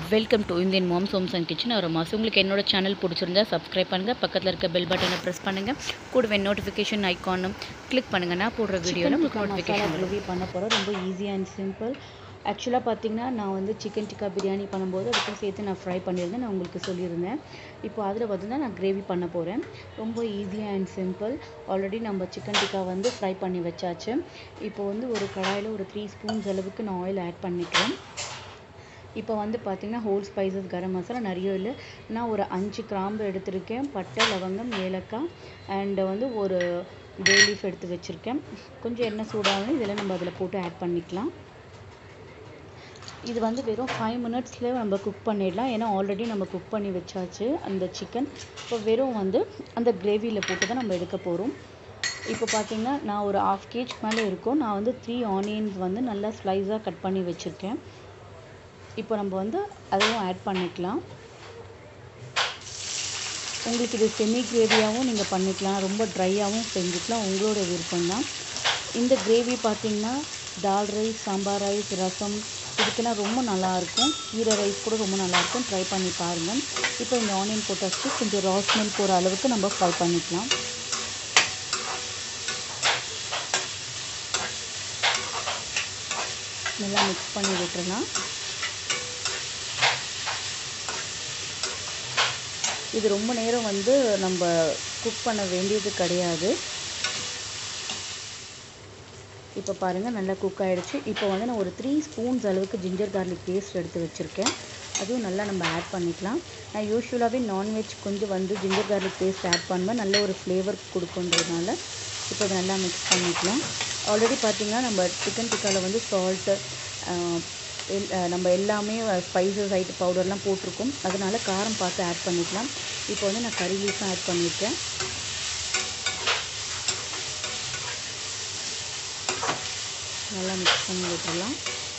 welcome to Indian moms homes and kitchen ஒரு மாதம் உங்களுக்கு என்னோட சேனல் பிடிச்சிருந்தா சப்ஸ்கிரைப் பண்ணுங்கள் பக்கத்தில் இருக்க பெல் பட்டனை ப்ரெஸ் பண்ணுங்கள் கூடவே நோட்டிஃபிகேஷன் ஐக்கானும் கிளிக் பண்ணுங்கள் நான் போடுற வீடியோவில் உங்களுக்கு நோட்டிஃபிகேஷன் வரும் ரிவ்யூ பண்ண போகிறோம் ரொம்ப ஈஸி அண்ட் சிம்பிள் ஆக்சுவலாக பார்த்தீங்கன்னா நான் வந்து சிக்கன் டிக்கா பிரியாணி பண்ணும்போது அதுக்கும் சேர்த்து நான் ஃப்ரை பண்ணியிருந்தேன் நான் உங்களுக்கு சொல்லியிருந்தேன் இப்போ அதில் பார்த்தீங்கன்னா நான் கிரேவி பண்ண போகிறேன் ரொம்ப ஈஸி அண்ட் சிம்பிள் ஆல்ரெடி நம்ம சிக்கன் டிக்கா வந்து ஃப்ரை பண்ணி வச்சாச்சு இப்போ வந்து ஒரு கடாயில் ஒரு த்ரீ ஸ்பூன்ஸ் அளவுக்கு நான் ஆயில் ஆட் பண்ணிக்கிறேன் இப்போ வந்து பார்த்தீங்கன்னா ஹோல் ஸ்பைசஸ் கரம் மசாலா நிறைய இல்லை நான் ஒரு அஞ்சு கிராம்பு எடுத்திருக்கேன் பட்டை லவங்கம் ஏலக்காய் அண்ட் வந்து ஒரு பே லீஃப் எடுத்து வச்சுருக்கேன் கொஞ்சம் எண்ணெய் சூடாகணும் இதெல்லாம் நம்ம அதில் போட்டு ஆட் பண்ணிக்கலாம் இது வந்து வெறும் ஃபைவ் மினிட்ஸில் நம்ம குக் பண்ணிடலாம் ஏன்னா ஆல்ரெடி நம்ம குக் பண்ணி வச்சாச்சு அந்த சிக்கன் இப்போ வெறும் வந்து அந்த கிரேவியில் போட்டு தான் நம்ம எடுக்க போகிறோம் இப்போ பார்த்தீங்கன்னா நான் ஒரு ஆஃப் கேஜ் மேலே இருக்கும் நான் வந்து த்ரீ ஆனியன்ஸ் வந்து நல்லா ஸ்லைஸாக கட் பண்ணி வச்சுருக்கேன் இப்போ நம்ம வந்து அதையும் ஆட் பண்ணிக்கலாம் உங்களுக்கு இது செமி கிரேவியாகவும் நீங்கள் பண்ணிக்கலாம் ரொம்ப ட்ரையாகவும் செஞ்சுக்கலாம் உங்களோட விருப்பம் தான் இந்த கிரேவி பார்த்தீங்கன்னா தால் ரைஸ் சாம்பார் ரைஸ் ரசம் இதுக்கெல்லாம் ரொம்ப நல்லாயிருக்கும் கீரை ரைஸ் கூட ரொம்ப நல்லாயிருக்கும் ட்ரை பண்ணி பாருங்கள் இப்போ இந்த ஆனியன் போட்டாச்சு கொஞ்சம் ரா ஸ்மெல் போகிற அளவுக்கு நம்ம ஃப்ரை பண்ணிக்கலாம் நல்லா மிக்ஸ் பண்ணி விட்டுறலாம் இது ரொம்ப நேரம் வந்து நம்ம குக் பண்ண வேண்டியது கிடையாது இப்போ பாருங்கள் நல்லா குக் ஆகிடுச்சு இப்போ வந்து நான் ஒரு த்ரீ ஸ்பூன்ஸ் அளவுக்கு ஜிஞ்சர் கார்லிக் பேஸ்ட் எடுத்து வச்சுருக்கேன் அதுவும் நல்லா நம்ம ஆட் பண்ணிக்கலாம் நான் யூஸ்வலாகவே நான்வெஜ் கொஞ்சம் வந்து ஜிஞ்சர் கார்லிக் பேஸ்ட் ஆட் பண்ணுவேன் நல்ல ஒரு ஃப்ளேவர் கொடுக்குன்றதுனால இப்போ அதை நல்லா மிக்ஸ் பண்ணிக்கலாம் ஆல்ரெடி பார்த்திங்கன்னா நம்ம சிக்கன் டிக்காவில் வந்து சால்ட்டு நம்ம எல்லாமே ஸ்பைசஸ் ஐட்டு பவுடர்லாம் போட்டிருக்கோம் அதனால் காரம் பார்த்து ஆட் பண்ணிக்கலாம் இப்போ வந்து நான் கறி லீஃபும் ஆட் பண்ணியிருக்கேன் நல்லா மிக்ஸ் பண்ணி விட்டுடலாம்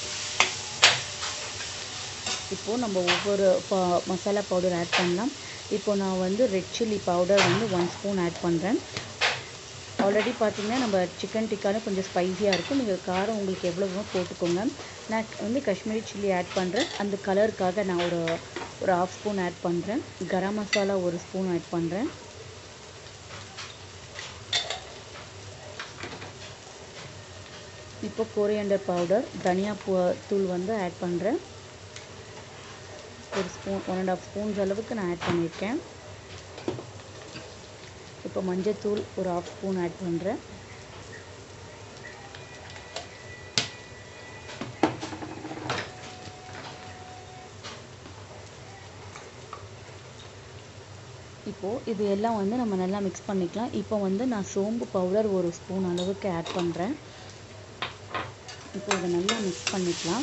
இப்போது நம்ம ஒவ்வொரு மசாலா பவுடர் ஆட் பண்ணலாம் இப்போ நான் வந்து ரெட் சில்லி பவுடர் வந்து ஒன் ஸ்பூன் ஆட் பண்ணுறேன் ஆல்ரெடி பார்த்தீங்கன்னா நம்ம சிக்கன் டிக்காலும் கொஞ்சம் ஸ்பைஸியாக இருக்கும் நீங்கள் காரம் உங்களுக்கு எவ்வளோ போட்டுக்கோங்க நான் வந்து காஷ்மீரி சில்லி ஆட் பண்ணுறேன் அந்த கலருக்காக நான் ஒரு ஒரு ஆஃப் ஸ்பூன் ஆட் பண்ணுறேன் கரம் மசாலா ஒரு ஸ்பூன் ஆட் பண்ணுறேன் இப்போ கோரியண்டர் பவுடர் தனியா பூ தூள் வந்து ஆட் பண்ணுறேன் ஒரு spoon one and half spoons அளவுக்கு நான் ஆட் பண்ணியிருக்கேன் இப்போ மஞ்சத்தூள் ஒரு ஆஃப் ஸ்பூன் ஆட் பண்ணுறேன் இப்போது இது எல்லாம் வந்து நம்ம நல்லா மிக்ஸ் பண்ணிக்கலாம் இப்போ வந்து நான் சோம்பு பவுடர் ஒரு ஸ்பூன் அளவுக்கு ஆட் பண்ணுறேன் இப்போ இதை நல்லா மிக்ஸ் பண்ணிக்கலாம்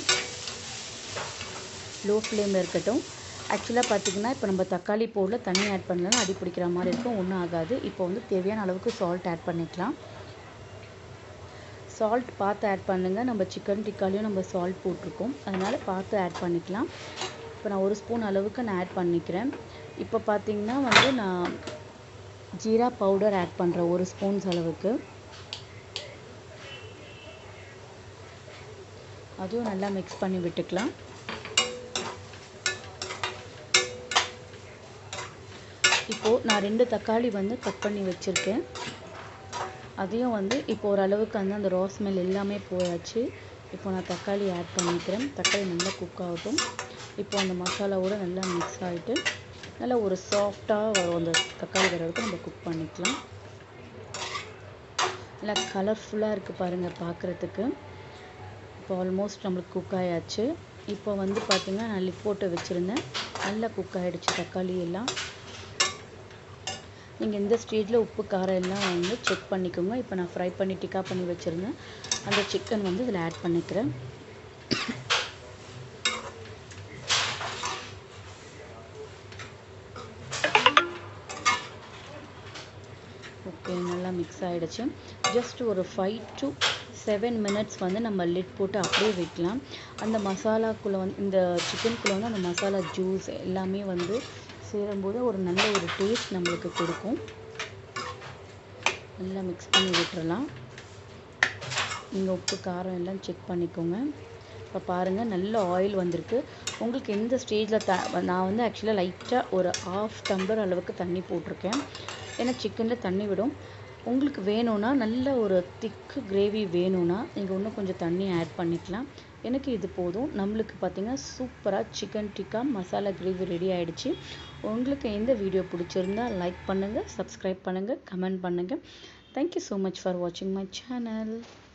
லோ ஃப்ளேமில் இருக்கட்டும் ஆக்சுவலாக பார்த்திங்கன்னா இப்போ நம்ம தக்காளி பவுடரில் தண்ணி ஆட் பண்ணலன்னா அடி பிடிக்கிற மாதிரி இருக்கும் ஒன்றும் ஆகாது இப்போ வந்து தேவையான அளவுக்கு சால்ட் ஆட் பண்ணிக்கலாம் சால்ட் பார்த்து ஆட் பண்ணுங்கள் நம்ம சிக்கன் டிக்காலையும் நம்ம சால்ட் போட்டிருக்கோம் அதனால் பார்த்து ஆட் பண்ணிக்கலாம் இப்போ நான் ஒரு ஸ்பூன் அளவுக்கு நான் ஆட் பண்ணிக்கிறேன் இப்போ பார்த்திங்கன்னா வந்து நான் ஜீரா பவுடர் ஆட் பண்ணுறேன் ஒரு ஸ்பூன்ஸ் அளவுக்கு அதுவும் நல்லா மிக்ஸ் பண்ணி விட்டுக்கலாம் இப்போது நான் ரெண்டு தக்காளி வந்து கட் பண்ணி வச்சுருக்கேன் அதையும் வந்து இப்போ ஓரளவுக்கு வந்து அந்த ரா ஸ்மெல் எல்லாமே போயாச்சு இப்போ நான் தக்காளி ஆட் பண்ணிக்கிறேன் தக்காளி நல்லா குக் ஆகட்டும் இப்போ அந்த மசாலாவோட நல்லா மிக்ஸ் ஆகிட்டு நல்லா ஒரு சாஃப்டாக வரும் அந்த தக்காளி வர வரைக்கும் நம்ம குக் பண்ணிக்கலாம் நல்லா கலர்ஃபுல்லாக இருக்குது பாருங்கள் பார்க்குறதுக்கு இப்போ ஆல்மோஸ்ட் நம்மளுக்கு குக் ஆயாச்சு இப்போ வந்து பார்த்திங்கன்னா நான் லிப் போட்டு வச்சுருந்தேன் நல்லா குக் ஆகிடுச்சு தக்காளி எல்லாம் நீங்கள் இந்த ஸ்டேஜில் உப்பு காரம் எல்லாம் வந்து செக் பண்ணிக்கோங்க இப்போ நான் ஃப்ரை பண்ணி டிக்கா பண்ணி வச்சுருந்தேன் அந்த சிக்கன் வந்து இதில் ஆட் பண்ணிக்கிறேன் ஓகே நல்லா மிக்ஸ் ஆகிடுச்சு ஜஸ்ட் ஒரு ஃபைவ் டு செவன் மினிட்ஸ் வந்து நம்ம லிட் போட்டு அப்படியே வைக்கலாம் அந்த மசாலாக்குள்ளே வந்து இந்த சிக்கனுக்குள்ளே வந்து அந்த மசாலா ஜூஸ் எல்லாமே வந்து சேரும்போது ஒரு நல்ல ஒரு டேஸ்ட் நம்மளுக்கு கொடுக்கும் நல்லா மிக்ஸ் பண்ணி விட்டுறலாம் நீங்கள் உப்பு காரம் எல்லாம் செக் பண்ணிக்கோங்க இப்போ பாருங்கள் நல்ல ஆயில் வந்திருக்கு உங்களுக்கு எந்த ஸ்டேஜில் த நான் வந்து ஆக்சுவலாக லைட்டாக ஒரு ஆஃப் டம்ளர் அளவுக்கு தண்ணி போட்டிருக்கேன் ஏன்னா சிக்கனில் தண்ணி விடும் உங்களுக்கு வேணும்னா நல்ல ஒரு திக்கு கிரேவி வேணும்னா நீங்கள் இன்னும் கொஞ்சம் தண்ணி ஆட் பண்ணிக்கலாம் எனக்கு இது போதும் நம்மளுக்கு பார்த்தீங்கன்னா சூப்பராக chicken tikka masala gravy ready ஆயிடுச்சு உங்களுக்கு எந்த வீடியோ பிடிச்சிருந்தா லைக் பண்ணுங்கள் சப்ஸ்கிரைப் பண்ணுங்கள் கமெண்ட் பண்ணுங்கள் தேங்க்யூ ஸோ மச் ஃபார் வாட்சிங் மை சேனல்